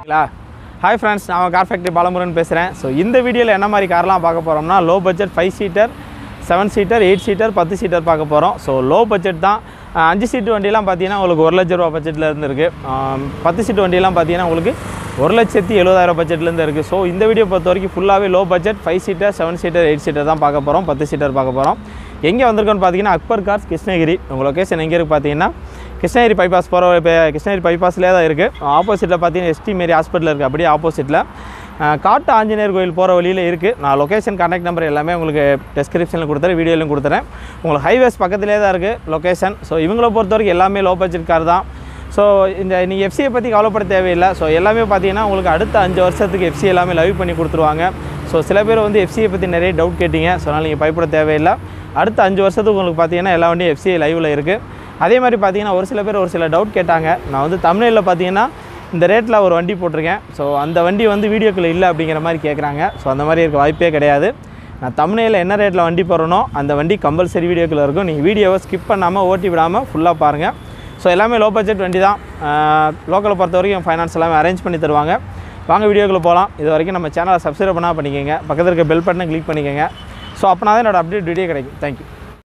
சரிங்களா hi friends நான் car factory Balamurugan பேசுகிறேன் ஸோ இந்த வீடியோவில் என்ன மாதிரி கார்லாம் பார்க்க போகிறோம்னா low budget five seater seven seater eight seater பத்து சீட்டர் பார்க்க போகிறோம் ஸோ லோ பட்ஜெட் தான் அஹ் அஞ்சு சீட்டு வண்டியெல்லாம் பார்த்தீங்கன்னா உங்களுக்கு ஒரு லட்ச ரூபா பட்ஜெட்டில் இருந்து இருக்குது பத்து சீட்டு வண்டியெல்லாம் பார்த்தீங்கன்னா உங்களுக்கு ஒரு லட்சத்தி எழுபதாயிரம் பட்ஜெட்லேருந்து இருக்குது ஸோ இந்த வீடியோ பொறுத்த வரைக்கும் ஃபுல்லாகவே low budget five seater seven seater eight seater தான் பார்க்க போகிறோம் பத்து சீட்டர் பார்க்க போகிறோம் எங்கே வந்திருக்கோன்னு பார்த்தீங்கன்னா அக்பர் கார்ஸ் கிருஷ்ணகிரி உங்கள் லொக்கேஷன் எங்கே இருக்குது பார்த்தீங்கன்னா கிருஷ்ணகிரி பைபாஸ் போகிற இப்போ கிருஷ்ணகிரி பைபாஸ்லேயே தான் இருக்குது ஆப்போசிட்டில் பார்த்தீங்கன்னா எஸ்டி மேரி ஹாஸ்பிட்டல் இருக்குது அப்படியே ஆப்போசிட்டில் காட்டு ஆஞ்சநேயர் கோயில் போகிற வழியில் இருக்குது நான் லொக்கேஷன் கான்டாக்ட் நம்பர் எல்லாமே உங்களுக்கு டெஸ்கிரிப்ஷனில் கொடுத்துறேன் வீடியோலையும் கொடுத்துறேன் உங்களுக்கு ஹைவேஸ் பக்கத்துலேயே தான் இருக்குது லொக்கேஷன் ஸோ இவங்கள பொறுத்த வரைக்கும் எல்லாமே லோ பட்ஜெட் கார் தான் ஸோ இந்த நீங்கள் எஃப்சியை பற்றி கவலைப்பட தேவையில்லை ஸோ எல்லாமே பார்த்தீங்கன்னா உங்களுக்கு அடுத்த அஞ்சு வருஷத்துக்கு எஃப்சி எல்லாமே லைவ் பண்ணி கொடுத்துருவாங்க ஸோ சில பேர் வந்து எஃப்சியை பற்றி நிறைய டவுட் கேட்டிங்க ஸோ அதனால் நீங்கள் பயப்பட தேவையில்லை அடுத்த அஞ்சு வருஷத்துக்கு உங்களுக்கு பார்த்தீங்கன்னா எல்லா வண்டியும் எஃப்சிஐ லைவில் இருக்குது அதே மாதிரி பார்த்தீங்கன்னா ஒரு சில பேர் ஒரு சில டவுட் கேட்டாங்க நான் வந்து தமிழில் பார்த்தீங்கன்னா இந்த ரேட்டில் ஒரு வண்டி போட்டிருக்கேன் ஸோ அந்த வண்டி வந்து வீடியோக்குள்ளே இல்லை அப்படிங்கிற மாதிரி கேட்குறாங்க ஸோ அந்த மாதிரி இருக்க வாய்ப்பே கிடையாது நான் தமிழில் என்ன ரேட்டில் வண்டி போடுறனோ அந்த வண்டி கம்பல்சரி வீடியோக்குள்ளே இருக்கும் நீங்கள் வீடியோவை ஸ்கிப் பண்ணாமல் ஓட்டி விடாமல் ஃபுல்லாக பாருங்கள் ஸோ எல்லாமே லோ பட்ஜெட் வண்டி தான் லோக்கலை பொறுத்த வரைக்கும் ஃபைனான்ஸ் எல்லாமே அரேஞ்ச் பண்ணி தருவாங்க வாங்க வீடியோக்குள்ளே போகலாம் இது வரைக்கும் நம்ம சேனலை சப்ஸ்கிரைப் பண்ணால் பண்ணிக்கோங்க பக்கத்தில் இருக்க பெல் பட்டனை கிளிக் பண்ணிக்கோங்க ஸோ அப்போனா தான் என்னோட அப்டேட் வீடியோ கிடைக்கும் தேங்க்யூ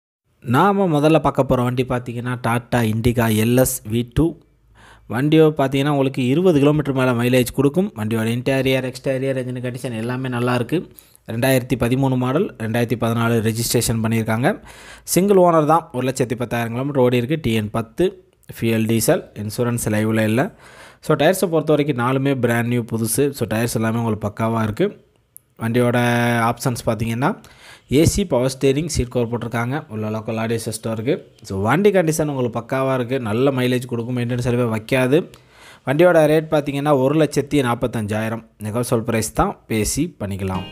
நாம் முதல்ல பார்க்க போகிற வண்டி பார்த்தீங்கன்னா Tata Indica LS V two வண்டியோ பார்த்தீங்கன்னா உங்களுக்கு இருபது கிலோமீட்டர் மேலே மைலேஜ் கொடுக்கும் வண்டியோட இன்டீரியர் எக்ஸ்டீரியர் என்ஜின் கண்டிஷன் எல்லாமே நல்லா இருக்குது ரெண்டாயிரத்தி பதிமூணு மாடல் ரெண்டாயிரத்தி பதினாலு ரெஜிஸ்ட்ரேஷன் பண்ணியிருக்காங்க சிங்கிள் ஓனர் தான் ஒரு லட்சத்தி பத்தாயிரம் கிலோமீட்டர் ஓடி இருக்குது டிஎன் பத்து ஃபியல் டீசல் இன்சூரன்ஸ் லைவில் இல்லை ஸோ டயர்ஸை பொறுத்த வரைக்கும் நாலுமே பிராண்ட் நியூ புதுசு ஸோ டயர்ஸ் எல்லாமே உங்களுக்கு பக்காவாக இருக்குது வண்டியோட ஆப்ஷன்ஸ் பார்த்தீங்கன்னா AC power steering seat cover போட்டிருக்காங்க உள்ள லோக்கல் ஆடியோ சிஸ்டம் இருக்குது ஸோ வண்டி கண்டிஷன் உங்களுக்கு பக்காவாக இருக்குது நல்ல மைலேஜ் கொடுக்கும் மெயின்டெனன்ஸ் செலவே வைக்காது வண்டியோட ரேட் பார்த்தீங்கன்னா ஒரு லட்சத்தி நாற்பத்தஞ்சாயிரம் நெகோசோல் ப்ரைஸ் தான் பேசி பண்ணிக்கலாம்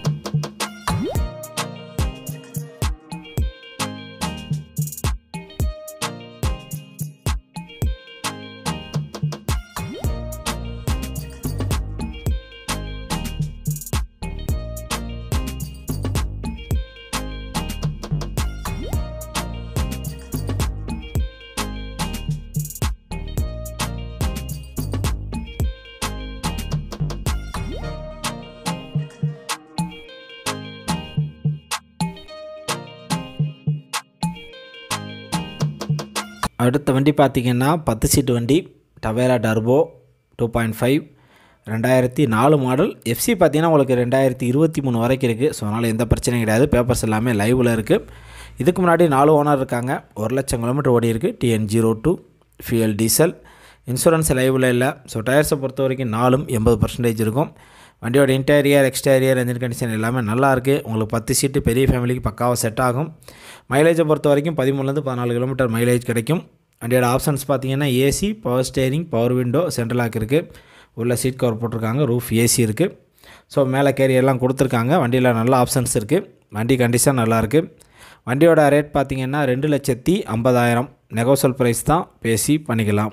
அடுத்த வண்டி பார்த்தீங்கன்னா பத்து சீட்டு வண்டி Tavera turbo two point five ரெண்டாயிரத்தி நாலு மாடல் எஃப்சி பார்த்தீங்கன்னா உங்களுக்கு ரெண்டாயிரத்தி இருபத்தி மூணு வரைக்கும் இருக்குது ஸோ அதனால் எந்த பிரச்சனையும் கிடையாது பேப்பர்ஸ் எல்லாமே லைவில் இருக்குது இதுக்கு முன்னாடி நாலு ஓனர் இருக்காங்க ஒரு லட்சம் கிலோமீட்டர் ஓடி இருக்குது TN zero two fuel diesel insurance லைவில் இல்லை ஸோ டயர்ஸை பொறுத்த வரைக்கும் நாலும் எண்பது பர்சன்டேஜ் இருக்கும் வண்டியோட இன்டீரியர் எக்ஸ்டீரியர் என்ஜின் கண்டிஷன் எல்லாமே நல்லா இருக்குது உங்களுக்கு பத்து சீட்டு பெரிய ஃபேமிலிக்கு பக்காவாக செட் ஆகும் மைலேஜை பொறுத்த வரைக்கும் பதிமூணுலேருந்து பதினாலு கிலோமீட்டர் மைலேஜ் கிடைக்கும் வண்டியோட ஆப்ஷன்ஸ் பார்த்தீங்கன்னா AC power steering power window central lock இருக்குது உள்ள சீட் கவர் போட்டிருக்காங்க ரூஃப் ஏசி இருக்குது ஸோ மேலே கேரி எல்லாம் கொடுத்துருக்காங்க வண்டியில் நல்ல ஆப்ஷன்ஸ் இருக்குது வண்டி கண்டிஷன் நல்லாயிருக்கு வண்டியோட ரேட் பார்த்தீங்கன்னா ரெண்டு லட்சத்தி ஐம்பதாயிரம் நெகோசல் ப்ரைஸ் தான் பேசி பண்ணிக்கலாம்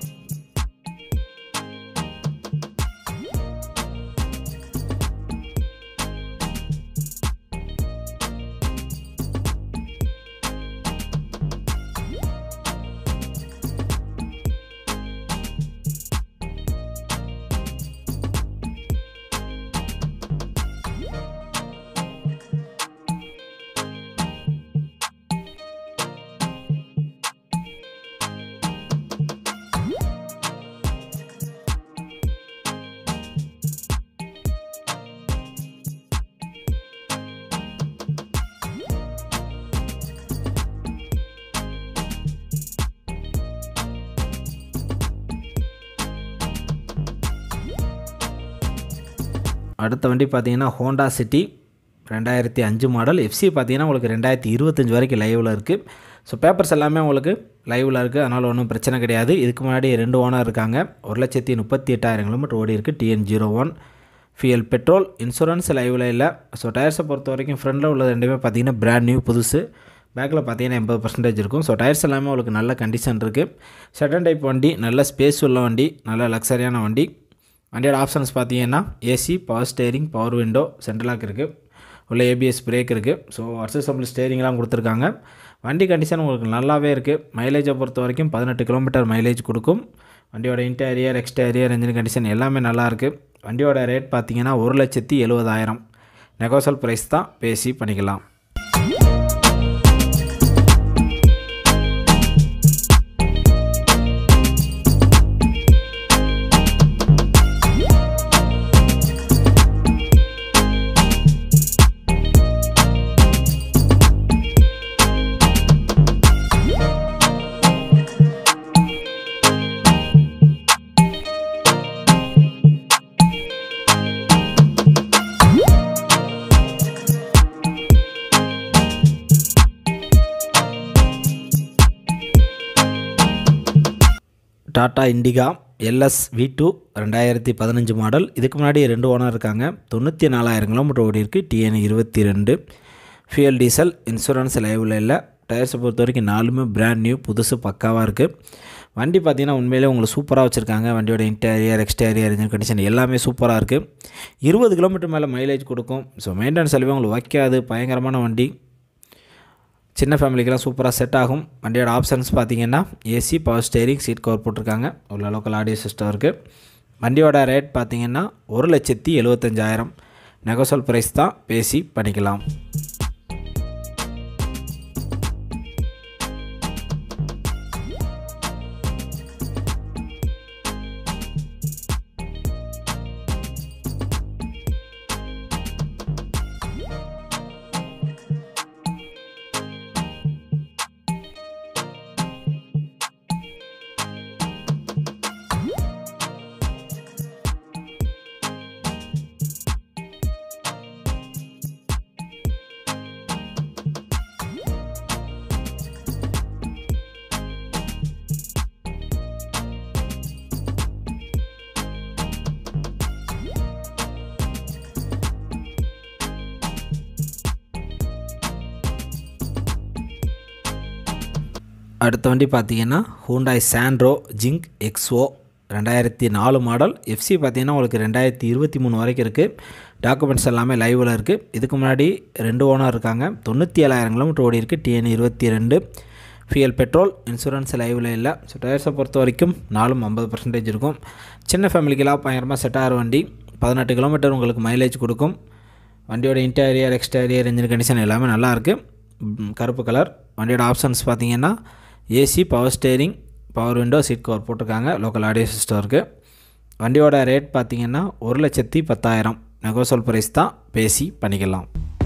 அடுத்த வண்டி பார்த்தீங்கன்னா ஹோண்டா சிட்டி ரெண்டாயிரத்தி அஞ்சு மாடல் எஃப்சி பார்த்தீங்கன்னா உங்களுக்கு ரெண்டாயிரத்தி இருபத்தஞ்சி வரைக்கும் லைவில் இருக்குது ஸோ பேப்பர்ஸ் எல்லாமே உங்களுக்கு லைவில் இருக்குது அதனால் ஒன்றும் பிரச்சனை கிடையாது இதுக்கு முன்னாடி ரெண்டு ஓனர் இருக்காங்க ஒரு லட்சத்தி முப்பத்தி எட்டாயிரம் கிலோமீட்டர் ஓடி இருக்குது TN zero one fuel petrol insurance லைவில் இல்லை ஸோ டயர்ஸை பொறுத்த வரைக்கும் ஃப்ரண்டில் உள்ளது ரெண்டுமே பார்த்தீங்கன்னா பிராண்ட் நியூ புதுசு பேக்கில் பார்த்தீங்கன்னா எண்பது பர்சன்டேஜ் இருக்கும் ஸோ டயர்ஸ் எல்லாமே உங்களுக்கு நல்ல கண்டிஷன் இருக்குது செகண்ட் டைப் வண்டி நல்ல ஸ்பேஸ் உள்ள வண்டி நல்ல லக்ஸரியான வண்டி வண்டியோட ஆப்ஷன்ஸ் பார்த்தீங்கன்னா AC power steering power window central lock இருக்குது உள்ள ஏபிஎஸ் பிரேக் இருக்குது ஸோ அசசபிள் ஸ்டேரிங்லாம் கொடுத்துருக்காங்க வண்டி கண்டிஷன் உங்களுக்கு நல்லாவே இருக்குது மைலேஜை பொறுத்த வரைக்கும் பதினெட்டு கிலோமீட்டர் மைலேஜ் கொடுக்கும் வண்டியோட இன்டீரியர் எக்ஸ்டீரியர் இன்ஜின் கண்டிஷன் எல்லாமே நல்லாயிருக்கு வண்டியோட ரேட் பார்த்தீங்கன்னா ஒரு லட்சத்தி எழுபதாயிரம் நெகோசல் ப்ரைஸ் தான் பேசி பண்ணிக்கலாம் Tata Indica LS V two ரெண்டாயிரத்தி பதினஞ்சு மாடல் இதுக்கு முன்னாடி ரெண்டு ஓனர் இருக்காங்க தொண்ணூற்றி நாலாயிரம் கிலோமீட்டர் ஓடி இருக்குது டிஎன் இருபத்தி ரெண்டு ஃபியூல் டீசல் இன்சூரன்ஸ் லைவில் இல்லை டயர்ஸை பொறுத்த வரைக்கும் நாலுமே பிராண்ட் நியூ புதுசு பக்காவாக இருக்குது வண்டி பார்த்திங்கன்னா உண்மையிலே உங்களுக்கு சூப்பராக வச்சுருக்காங்க வண்டியோட இன்டீரியர் எக்ஸ்டீரியர் இன்ஜின் கண்டிஷன் எல்லாமே சூப்பராக இருக்குது இருபது கிலோமீட்டர் மேலே மைலேஜ் கொடுக்கும் ஸோ மெயின்டெனன்ஸ் செலவே உங்களுக்கு வைக்காது பயங்கரமான வண்டி சின்ன ஃபேமிலிக்கெலாம் சூப்பராக செட் ஆகும் வண்டியோட ஆப்ஷன்ஸ் பார்த்தீங்கன்னா AC power steering seat cover போட்டிருக்காங்க உள்ள லோக்கல் ஆடியோ சிஸ்டம் இருக்குது வண்டியோட ரேட் பார்த்தீங்கன்னா ஒரு லட்சத்தி எழுபத்தஞ்சாயிரம் நெகோசல் ப்ரைஸ் தான் பேசி பண்ணிக்கலாம் அடுத்த வண்டி பார்த்தீங்கன்னா ஹூண்டாய் சாண்ட்ரோ ஜிங்க் எக்ஸ்ஓ ரெண்டாயிரத்தி நாலு மாடல் எஃப்சி பார்த்தீங்கன்னா உங்களுக்கு ரெண்டாயிரத்தி இருபத்தி மூணு வரைக்கும் இருக்குது டாக்குமெண்ட்ஸ் எல்லாமே லைவில் இருக்குது இதுக்கு முன்னாடி ரெண்டு ஓனர் இருக்காங்க தொண்ணூற்றி ஏழாயிரம் கிலோமீட்டர் ஓடி இருக்குது டிஎன் இருபத்தி ரெண்டு ஃபியல் பெட்ரோல் இன்சூரன்ஸ் லைவில் இல்லை ஸோ டயர்ஸை பொறுத்த வரைக்கும் நாலும் ஐம்பது பர்சன்டேஜ் இருக்கும் சின்ன ஃபேமிலிக்கெல்லாம் பயங்கரமாக செட் ஆகிற வண்டி பதினெட்டு கிலோமீட்டர் உங்களுக்கு மைலேஜ் கொடுக்கும் வண்டியோட இன்டீரியர் எக்ஸ்டீரியர் இன்ஜின் கண்டிஷன் எல்லாமே நல்லாயிருக்கு கருப்பு கலர் வண்டியோட ஆப்ஷன்ஸ் பார்த்தீங்கன்னா AC power steering power window seat cover போட்டிருக்காங்க லோக்கல் ஆடியோ சிஸ்டம் இருக்குது வண்டியோட ரேட் பார்த்தீங்கன்னா ஒரு லட்சத்தி பத்தாயிரம் நெகோசல் ப்ரைஸ் தான் பேசி பண்ணிக்கலாம்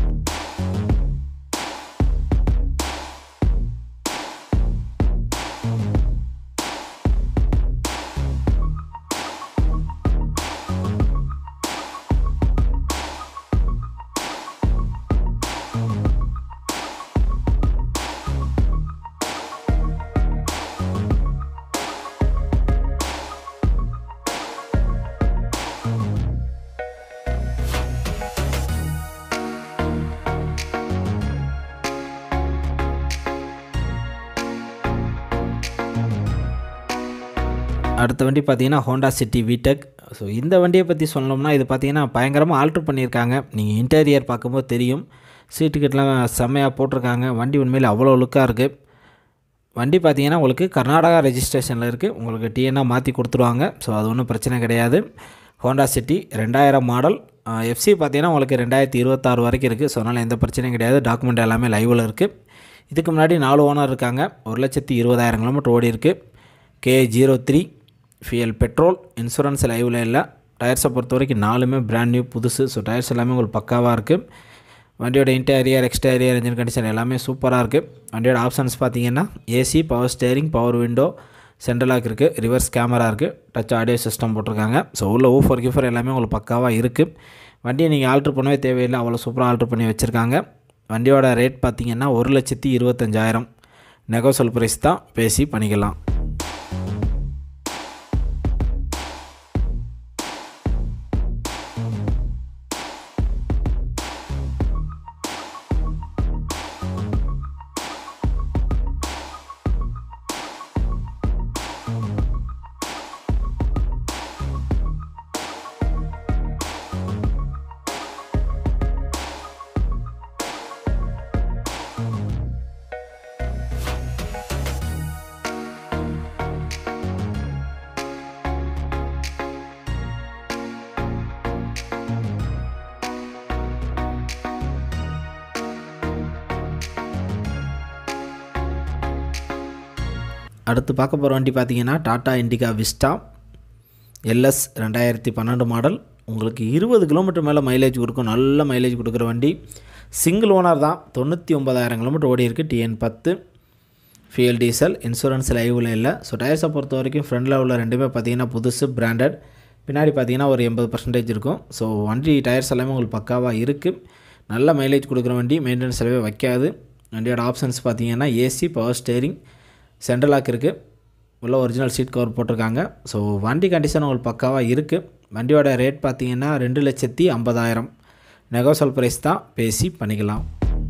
அடுத்த வண்டி பார்த்தீங்கன்னா ஹோண்டா சிட்டி விடெக் ஸோ இந்த வண்டியை பற்றி சொல்லணும்னா இது பார்த்தீங்கன்னா பயங்கரமாக ஆல்ட்ரு பண்ணியிருக்காங்க நீங்கள் இன்டீரியர் பார்க்கும்போது தெரியும் சீட்டுக்கிட்டலாம் செம்மையாக போட்டிருக்காங்க வண்டி உண்மையில் அவ்வளோ லுக்காக இருக்குது வண்டி பார்த்தீங்கன்னா உங்களுக்கு கர்நாடகா ரெஜிஸ்ட்ரேஷனில் இருக்குது உங்களுக்கு டிஎன்னாக மாற்றி கொடுத்துருவாங்க ஸோ அது ஒன்றும் பிரச்சனை கிடையாது ஹோண்டா சிட்டி ரெண்டாயிரம் மாடல் எஃப்சி பார்த்தீங்கன்னா உங்களுக்கு ரெண்டாயிரத்தி இருபத்தாறு வரைக்கும் இருக்குது ஸோ அதனால் எந்த பிரச்சனையும் கிடையாது டாக்குமெண்ட் எல்லாமே லைவில் இருக்குது இதுக்கு முன்னாடி நாலு ஓனர் இருக்காங்க ஒரு லட்சத்தி இருபதாயிரம் கிலோமீட்டர் ஓடி இருக்குது K zero three fuel petrol insurance லைவில் இல்லை டயர்ஸை பொறுத்த வரைக்கும் நாலுமே பிராண்ட் நியூ புதுசு ஸோ டயர்ஸ் எல்லாமே உங்களுக்கு பக்காவாக இருக்குது வண்டியோட இன்டீரியர் எக்ஸ்டீரியர் இன்ஜின் கண்டிஷன் எல்லாமே சூப்பராக இருக்குது வண்டியோட ஆப்ஷன்ஸ் பார்த்தீங்கன்னா AC power steering power window central lock இருக்குது ரிவர்ஸ் கேமரா இருக்குது டச் ஆடியோ சிஸ்டம் போட்டிருக்காங்க ஸோ உள்ள ஊஃபர் கிஃபர் எல்லாமே உங்களுக்கு பக்காவாக இருக்குது வண்டியை நீங்கள் ஆல்ட்ரு பண்ணவே தேவையில்லை அவ்வளோ சூப்பராக ஆல்ட்ரு பண்ணி வச்சுருக்காங்க வண்டியோட ரேட் பார்த்தீங்கன்னா ஒரு லட்சத்தி இருபத்தஞ்சாயிரம் நெகோசல் ப்ரைஸ் தான் பேசி பண்ணிக்கலாம் அடுத்து பார்க்க போகிற வண்டி பார்த்தீங்கன்னா டாடா இண்டிகா விஸ்டா எல்எஸ் ரெண்டாயிரத்தி பன்னெண்டு மாடல் உங்களுக்கு இருபது கிலோமீட்டர் மேலே மைலேஜ் கொடுக்கும் நல்ல மைலேஜ் கொடுக்குற வண்டி சிங்கிள் ஓனர் தான் தொண்ணூற்றி ஒன்பதாயிரம் கிலோமீட்டர் ஓடி இருக்குது டிஎன் பத்து ஃபியல் டீசல் இன்சூரன்ஸ் லைவில் இல்லை ஸோ டயர்ஸை பொறுத்த வரைக்கும் ஃப்ரண்டில் உள்ள ரெண்டுமே பார்த்தீங்கன்னா புதுசு பிராண்டட் பின்னாடி பார்த்தீங்கன்னா ஒரு எண்பது பர்சன்டேஜ் இருக்கும் ஸோ வண்டி டயர்ஸ் எல்லாமே உங்களுக்கு பக்காவாக இருக்குது நல்ல மைலேஜ் கொடுக்குற வண்டி மெயின்டெனன்ஸ் செலவே வைக்காது வண்டியோட ஆப்ஷன்ஸ் பார்த்தீங்கன்னா AC power steering central lock இருக்குது உள்ள ஒரிஜினல் சீட் கவர் போட்டிருக்காங்க ஸோ வண்டி கண்டிஷன் உங்களுக்கு பக்காவாக இருக்குது வண்டியோட ரேட் பார்த்தீங்கன்னா ரெண்டு லட்சத்தி ஐம்பதாயிரம் நெகோசல் ப்ரைஸ் தான் பேசி பண்ணிக்கலாம்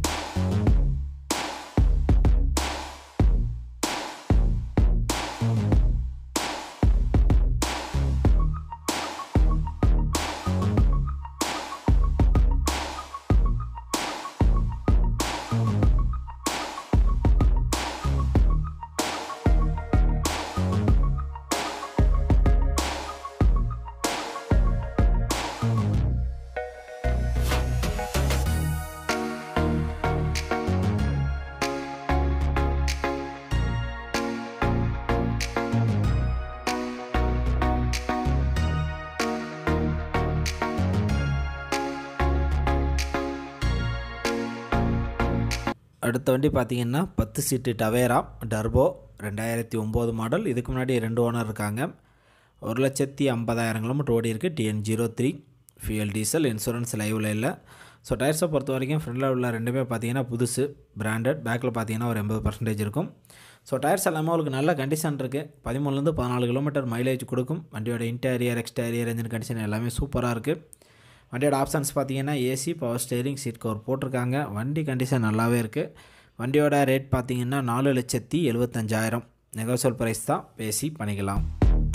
அடுத்த வண்டி பார்த்தீங்கன்னா பத்து சீட்டு டவேரா டர்போ ரெண்டாயிரத்தி ஒம்பது மாடல் இதுக்கு முன்னாடி ரெண்டு ஓனர் இருக்காங்க ஒரு லட்சத்தி ஐம்பதாயிரம் கிலோமீட்டர் ஓடி இருக்குது TN zero three fuel diesel insurance லைவில் இல்லை ஸோ டயர்ஸை பொறுத்த வரைக்கும் ஃப்ரண்டில் உள்ள ரெண்டுமே பார்த்தீங்கன்னா புதுசு பிராண்டட் பேக்கில் பார்த்தீங்கன்னா ஒரு எண்பது பர்சன்டேஜ் இருக்கும் ஸோ டயர்ஸ் எல்லாமே உங்களுக்கு நல்ல கண்டிஷன் இருக்குது பதிமூணுலேருந்து பதினாலு கிலோமீட்டர் மைலேஜ் கொடுக்கும் வண்டியோட இன்டீரியர் எக்ஸ்டீரியர் என்ஜின் கண்டிஷன் எல்லாமே சூப்பராக இருக்குது வண்டியோட ஆப்ஷன்ஸ் பார்த்தீங்கன்னா AC power steering seat cover போட்டிருக்காங்க வண்டி கண்டிஷன் நல்லாவே இருக்குது வண்டியோட ரேட் பார்த்தீங்கன்னா நாலு லட்சத்தி எழுபத்தஞ்சாயிரம் நெகோசல் ப்ரைஸ் தான் பேசி பண்ணிக்கலாம்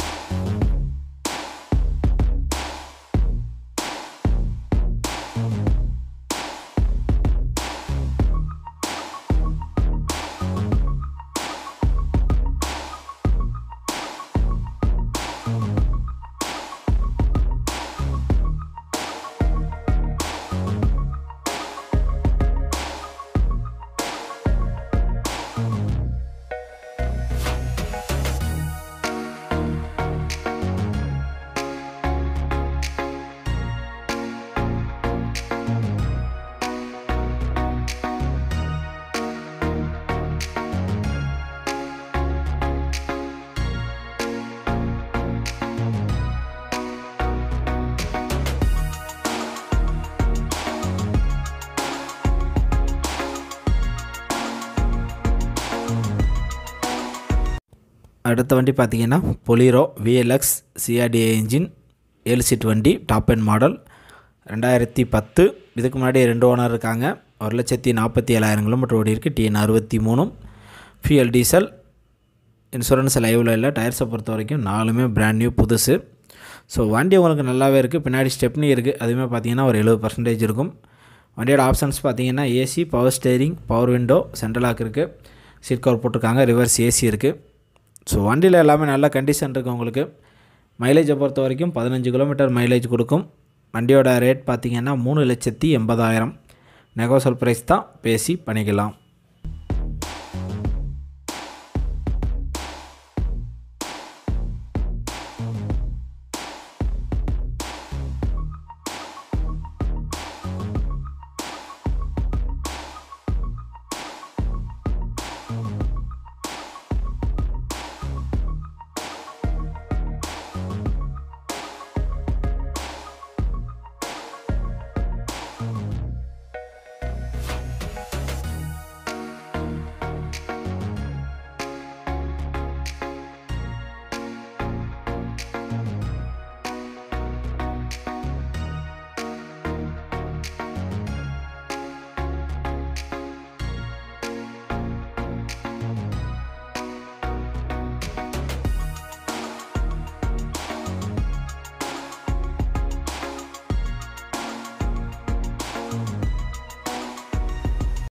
அடுத்த வண்டி பார்த்தீங்கன்னா பொலிரோ விஎல்எக்ஸ் சிஆர்டிஏ இன்ஜின் ஏழு சீட் வண்டி டாப் எண்ட் மாடல் ரெண்டாயிரத்தி பத்து இதுக்கு முன்னாடி ரெண்டு ஓனர் இருக்காங்க ஒரு லட்சத்தி நாற்பத்தி ஏழாயிரம் கிலோமீட்டர் ஓடி இருக்குது டிஎன் அறுபத்தி மூணும் ஃபியூல் டீசல் இன்சூரன்ஸ் லைவில் இல்லை டயர்ஸை பொறுத்த வரைக்கும் நாலுமே பிராண்ட் நியூ புதுசு ஸோ வண்டி உங்களுக்கு நல்லாவே இருக்குது பின்னாடி ஸ்டெப்னி இருக்குது அதுவுமே பார்த்தீங்கன்னா ஒரு எழுபது பர்சன்டேஜ் இருக்கும் வண்டியோட ஆப்ஷன்ஸ் பார்த்தீங்கன்னா AC power steering power window central lock இருக்குது சீட் கவர் போட்டிருக்காங்க ரிவர்ஸ் ஏசி இருக்குது ஸோ வண்டியில் எல்லாமே நல்ல கண்டிஷன் இருக்குது உங்களுக்கு மைலேஜை பொறுத்த வரைக்கும் பதினஞ்சு கிலோமீட்டர் மைலேஜ் கொடுக்கும் வண்டியோட ரேட் பார்த்தீங்கன்னா மூணு லட்சத்தி எண்பதாயிரம் நெகோசல் ப்ரைஸ் தான் பேசி பண்ணிக்கலாம்